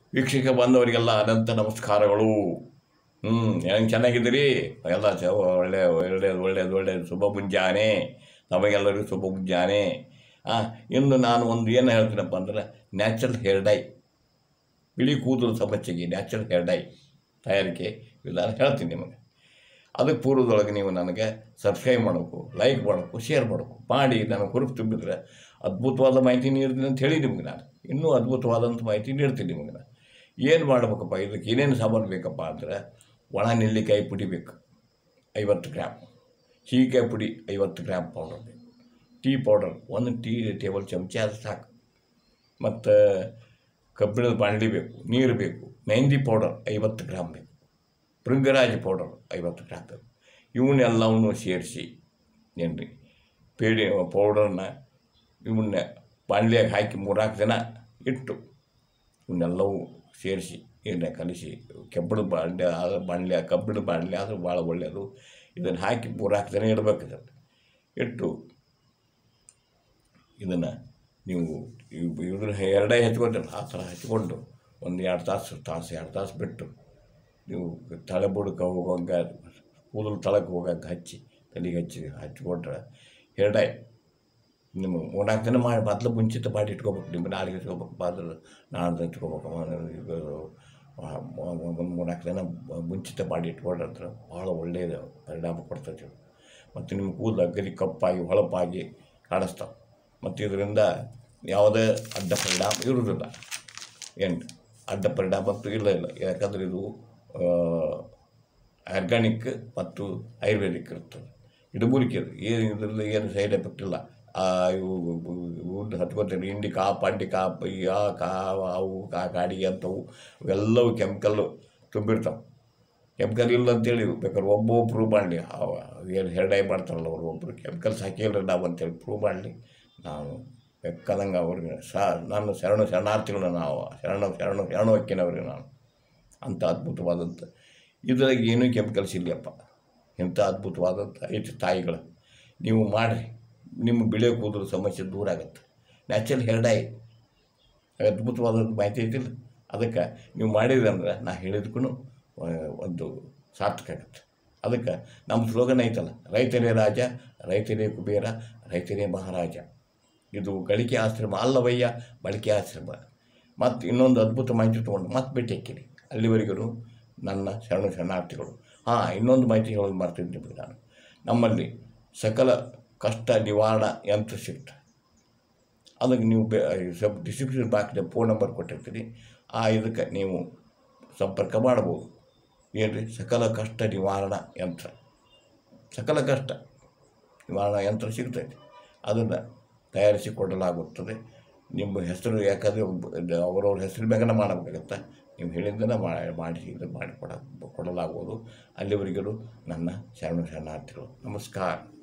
ವೀಕ್ಷಕ ಬಂದವರಿಗೆಲ್ಲ ಅನಂತ ನಮಸ್ಕಾರಗಳು ಹ್ಞೂ ಹೆಂಗೆ ಚೆನ್ನಾಗಿದ್ದೀರಿ ಎಲ್ಲ ಚ ಒಳ್ಳೆ ಒಳ್ಳೆಯದು ಒಳ್ಳೆಯದು ಒಳ್ಳೆಯದು ಶುಭ ಮುಂಜಾನೆ ನಮಗೆಲ್ಲರಿಗೂ ಶುಭ ಮುಂಜಾನೆ ಹಾಂ ಇನ್ನು ನಾನು ಒಂದು ಏನು ಹೇಳ್ತೀನಪ್ಪ ಅಂದ್ರೆ ನ್ಯಾಚುರಲ್ ಹೇರ್ ಡೈ ಬಿಳಿ ಕೂದಲು ಸಮಸ್ಯೆಗೆ ನ್ಯಾಚುರಲ್ ಹೇರ್ ಡೈ ತಯಾರಿಕೆ ವಿಧಾನ ಹೇಳ್ತೀನಿ ನಿಮಗೆ ಅದಕ್ಕೆ ಪೂರ್ವದೊಳಗೆ ನೀವು ನನಗೆ ಸಬ್ಸ್ಕ್ರೈಬ್ ಮಾಡಬೇಕು ಲೈಕ್ ಮಾಡಬೇಕು ಶೇರ್ ಮಾಡಬೇಕು ಮಾಡಿ ನನಗೆ ಹುರುಪು ತುಂಬಿದ್ರೆ ಅದ್ಭುತವಾದ ಮಾಹಿತಿ ನೀಡ್ತೀನಿ ಅಂತ ಹೇಳಿ ನಿಮಗೆ ನಾನು ಇನ್ನೂ ಅದ್ಭುತವಾದಂಥ ಮಾಹಿತಿ ನೀಡ್ತೀನಿ ನಿಮಗೆ ನಾನು ಏನು ಮಾಡ್ಬೇಕಪ್ಪ ಇದಕ್ಕೆ ಏನೇನು ಸಾಮಾನು ಬೇಕಪ್ಪ ಅಂದ್ರೆ ಒಣ ನೆಲ್ಲಿಕಾಯಿ ಪುಡಿ ಬೇಕು ಐವತ್ತು ಗ್ರಾಮ್ ಹೀಗೆಕಾಯಿ ಪುಡಿ ಐವತ್ತು ಗ್ರಾಮ್ ಪೌಡರ್ ಬೇಕು ಟೀ ಪೌಡರ್ ಒಂದು ಟೀ ಟೇಬಲ್ ಚಮಚ ಅದು ಸಾಕು ಮತ್ತು ಕಬ್ಬಿಣದ ಬಾಣಲಿ ಬೇಕು ನೀರು ಬೇಕು ಮೆಹಂದಿ ಪೌಡರ್ ಐವತ್ತು ಗ್ರಾಮ್ ಬೇಕು ಭೃಂಗರಾಜ ಪೌಡರ್ ಐವತ್ತು ಗ್ರಾಮ್ ಬೇಕು ಇವನ್ನೆಲ್ಲವನ್ನು ಸೇರಿಸಿ ಏನು ರೀ ಪೇಡಿ ಪೌಡರ್ನ ಇವನ್ನ ಬಾಣಲಿಯಾಗ ಹಾಕಿ ಮೂರ್ನಾಲ್ಕು ದಿನ ಇಟ್ಟು ಇವನ್ನೆಲ್ಲವೂ ಸೇರಿಸಿ ಎಣ್ಣೆ ಕಲಿಸಿ ಕೆಬ್ಬಣದ ಬಾಂಡೆ ಆದ್ರೆ ಬಾಣಲೆ ಕಬ್ಬಿಣದ ಬಾಣಲೆ ಆದ್ರೆ ಭಾಳ ಒಳ್ಳೆಯದು ಇದನ್ನು ಹಾಕಿ ಮೂರ್ನಾಲ್ಕು ದಿನ ಇಡಬೇಕು ಇದನ್ನು ಇಟ್ಟು ಇದನ್ನು ನೀವು ಇವ್- ಇದ್ರ ಎರಡೇ ಹಚ್ಕೊಂಡ್ರಲ್ಲ ಆ ಥರ ಹಚ್ಕೊಂಡು ಒಂದು ಎರಡು ತಾಸು ತಾಸು ಎರಡು ತಾಸು ಬಿಟ್ಟು ನೀವು ತಲೆ ಬುಡಕ್ಕೆ ಹೋಗೋಂಗೆ ಕೂದಲು ತಳಕ್ಕೆ ಹೋಗಂಗೆ ಹಚ್ಚಿ ತಲೆಗೆ ಹಚ್ಚಿ ಹಚ್ಕೊಂಡ್ರೆ ಎರಡೇ ನಿಮ್ಮ ಮೂರ್ನಾಲ್ಕು ದಿನ ಮಾಡಿ ಮೊದಲು ಮುಂಚಿತ ಮಾಡಿ ಇಟ್ಕೋಬೇಕು ನಿಮ್ಮ ನಾಳೆಗೆ ಇಟ್ಕೋಬೇಕು ಅದ್ರ ನಾಳೆ ಇಟ್ಕೋಬೇಕು ಒಂದು ಮೂರ್ನಾಲ್ಕು ದಿನ ಮುಂಚಿತ ಮಾಡಿ ಇಟ್ಕೊಂಡ್ರೆ ಅಂದ್ರೆ ಭಾಳ ಒಳ್ಳೆಯದು ಪರಿಣಾಮ ಕೊಡ್ತೈತೆ ಇದು. ಮತ್ತು ನಿಮ್ಮ ಕೂದಲು ಅಗದಿ ಕಪ್ಪಾಗಿ ಹೊಳಪಾಗಿ ಕಾಣಿಸ್ತಾವೆ ಮತ್ತು ಇದರಿಂದ ಯಾವುದೇ ಅಡ್ಡ ಪರಿಣಾಮ ಇರುವುದಿಲ್ಲ ಏನು ಅಡ್ಡ ಪರಿಣಾಮ ಅಂತೂ ಇಲ್ಲ ಇಲ್ಲ ಯಾಕಂದರೆ ಇದು ಆರ್ಗ್ಯಾನಿಕ್ ಮತ್ತು ಆಯುರ್ವೇದಿಕ್ ಇರ್ತದೆ ಇಡಮೂಲಿಕೆ ಅದು ಏನು ಇದರಲ್ಲಿ ಏನು ಸೈಡ್ ಎಫೆಕ್ಟ್ ಇಲ್ಲ ಆ ಇವು ವುಡ್ ಹತ್ಕೊತಾರೆ ಇಂಡಿಕಾ ಪಂಡಿಕಾ ಪಯ್ಯ ಕಾ ಅವು ಕಾ ಕಾಡಿಗೆ ಅಂತವು ಇವೆಲ್ಲವೂ ಕೆಮಿಕಲ್ಲು ತುಂಬಿರ್ತಾವೆ ಕೆಮಿಕಲ್ ಇಲ್ಲ ಅಂತೇಳಿ ಬೇಕಾದ್ರೆ ಒಬ್ಬೊಬ್ಬ ಪ್ರೂವ್ ಮಾಡಲಿ ಏನು ಹೆರ್ಡೈ ಮಾಡ್ತಾರಲ್ಲ ಅವ್ರು ಒಬ್ಬರು ಕೆಮಿಕಲ್ಸ್ ಹಾಕಿಲ್ಲ ನಾವು ಅಂತೇಳಿ ಪ್ರೂವ್ ಮಾಡಲಿ ನಾವು ಬೇಕಾದಂಗೆ ಅವ್ರಿಗೆ ಸ ನಾನು ಶರಣ ಶರಣಾರ್ಥಿಗಳು ನಾವು ಶರಣ ಶರಣ ಶರಣ ಹೊಕ್ಕಿನವ್ರಿಗೆ ನಾನು ಅಂಥ ಅದ್ಭುತವಾದಂಥ ಇದ್ರಾಗ ಏನೂ ಕೆಮಿಕಲ್ಸ್ ಇಲ್ಲಪ್ಪ ಇಂಥ ಅದ್ಭುತವಾದಂಥ ಐತಿ ತಾಯಿಗಳು ನೀವು ಮಾಡಿರಿ ನಿಮ್ಮ ಬಿಳೆ ಕೂದಲು ಸಮಸ್ಯೆ ದೂರ ಆಗುತ್ತೆ ನ್ಯಾಚುರಲ್ ಹೆರ್ಡೈ ಅದ್ಭುತವಾದಂಥ ಮಾಹಿತಿ ಐತಿಲ್ಲ ಅದಕ್ಕೆ ನೀವು ಮಾಡಿದ್ರಿ ಅಂದ್ರೆ ನಾ ಹೇಳಿದ್ಕೂ ಒಂದು ಸಾರ್ಥಕ ಆಗುತ್ತೆ ಅದಕ್ಕೆ ನಮ್ಮ ಸ್ಲೋಗನ್ ಐತಲ್ಲ ರೈತರೇ ರಾಜ ರೈತರೇ ಕುಬೇರ ರೈತರೇ ಮಹಾರಾಜ ಇದು ಗಳಿಕೆ ಆಶ್ರಮ ಅಲ್ಲವಯ್ಯ ಬಳಕೆ ಆಶ್ರಮ ಮತ್ತು ಇನ್ನೊಂದು ಅದ್ಭುತ ಮಾಹಿತಿ ತೊಗೊಂಡು ಮತ್ತೆ ಭೇಟಿ ಹಾಕಿರಿ ಅಲ್ಲಿವರೆಗೂ ನನ್ನ ಶರಣ ಶರಣಾರ್ಥಿಗಳು ಹಾಂ ಇನ್ನೊಂದು ಮಾಹಿತಿ ಹೇಳೋದು ಮಾಡ್ತೀನಿ ನಿಮಗೆ ನಾನು ನಮ್ಮಲ್ಲಿ ಸಕಲ ಕಷ್ಟ ನಿವಾರಣಾ ಯಂತ್ರ ಸಿಗ್ತದೆ ಅದಕ್ಕೆ ನೀವು ಬೆ ಸಬ್ ಡಿಸ್ಕ್ರಿಪ್ಷನ್ ಬಾಕ್ಸ್ಗೆ ಫೋನ್ ನಂಬರ್ ಕೊಟ್ಟಿರ್ತೀನಿ ಆ ಇದಕ್ಕೆ ನೀವು ಸಂಪರ್ಕ ಮಾಡ್ಬೋದು ಏನು ರೀ ಸಕಲ ಕಷ್ಟ ನಿವಾರಣಾ ಯಂತ್ರ ಸಕಲ ಕಷ್ಟ ನಿವಾರಣಾ ಯಂತ್ರ ಸಿಗ್ತೈತೆ ಅದನ್ನು ತಯಾರಿಸಿ ಕೊಡಲಾಗುತ್ತದೆ ನಿಮ್ಮ ಹೆಸರು ಯಾಕಂದರೆ ಅವರವ್ರ ಹೆಸರು ಮ್ಯಾಗನ ಮಾಡಬೇಕಾಗತ್ತೆ ನೀವು ಹೇಳಿದ್ದನ್ನು ಮಾಡಿ ಇದು ಮಾಡಿ ಕೊಡ ಕೊಡಲಾಗುವುದು ಅಲ್ಲಿವರೆಗೂ ನನ್ನ ಶರಣ ಶರಣಾರ್ಥಿಗಳು ನಮಸ್ಕಾರ